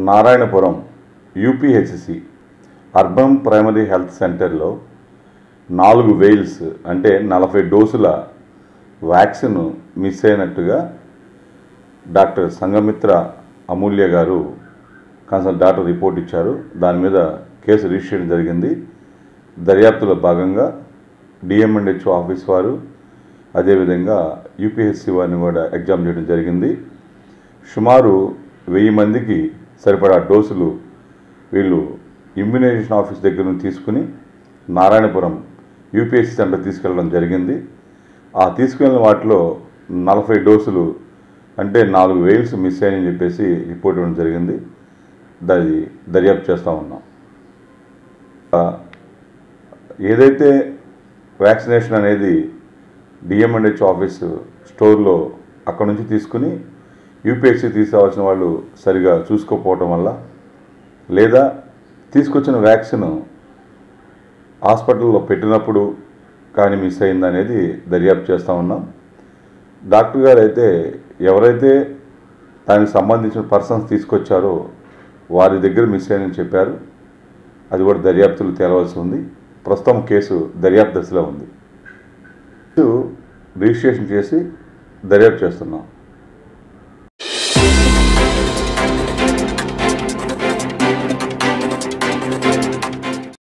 Narayanapuram UPHC urban primary health సెంటర్లో నాలుగు vials అంటే నలభై డోసుల వ్యాక్సిన్ మిస్ అయినట్టుగా డాక్టర్ సంగమిత్ర అమూల్య గారు కన్సల్ట్ డాక్టర్ రిపోర్ట్ ఇచ్చారు దాని మీద కేసు రిజిస్టర్ చేయడం జరిగింది దర్యాప్తులో భాగంగా డిఎంఎండ్హెచ్ఓ ఆఫీస్ వారు అదేవిధంగా యూపీఎస్సీ వారిని కూడా ఎగ్జామ్ చేయడం జరిగింది సుమారు వెయ్యి మందికి సరిపడా డోసులు వీళ్ళు ఇమ్యునైజేషన్ ఆఫీస్ దగ్గర నుంచి తీసుకుని నారాయణపురం యూపీఎస్సీ సెంటర్ తీసుకెళ్ళడం జరిగింది ఆ తీసుకెళ్ళిన వాటిలో నలభై డోసులు అంటే నాలుగు వెయిల్స్ మిస్ అయ్యాయని చెప్పేసి రిపోర్ట్ ఇవ్వడం జరిగింది దాని దర్యాప్తు చేస్తూ ఉన్నాం ఆ, ఏదైతే వ్యాక్సినేషన్ అనేది డిఎంఎండ్హెచ్ ఆఫీస్ స్టోర్లో అక్కడ నుంచి తీసుకుని యూపీఎస్సీ తీసుకురావాల్సిన వాళ్ళు సరిగా చూసుకోకపోవటం వల్ల లేదా తీసుకొచ్చిన వ్యాక్సిన్ హాస్పిటల్లో పెట్టినప్పుడు కానీ మిస్ అయిందనేది దర్యాప్తు చేస్తూ ఉన్నాం డాక్టర్ గారు అయితే ఎవరైతే దానికి సంబంధించిన పర్సన్స్ తీసుకొచ్చారో వారి దగ్గర మిస్ అయ్యని చెప్పారు అది కూడా దర్యాప్తులు తేలవలసి ఉంది ప్రస్తుతం కేసు దర్యాప్తు దశలో ఉంది కేసు రిజిస్ట్రేషన్ చేసి దర్యాప్తు చేస్తున్నాం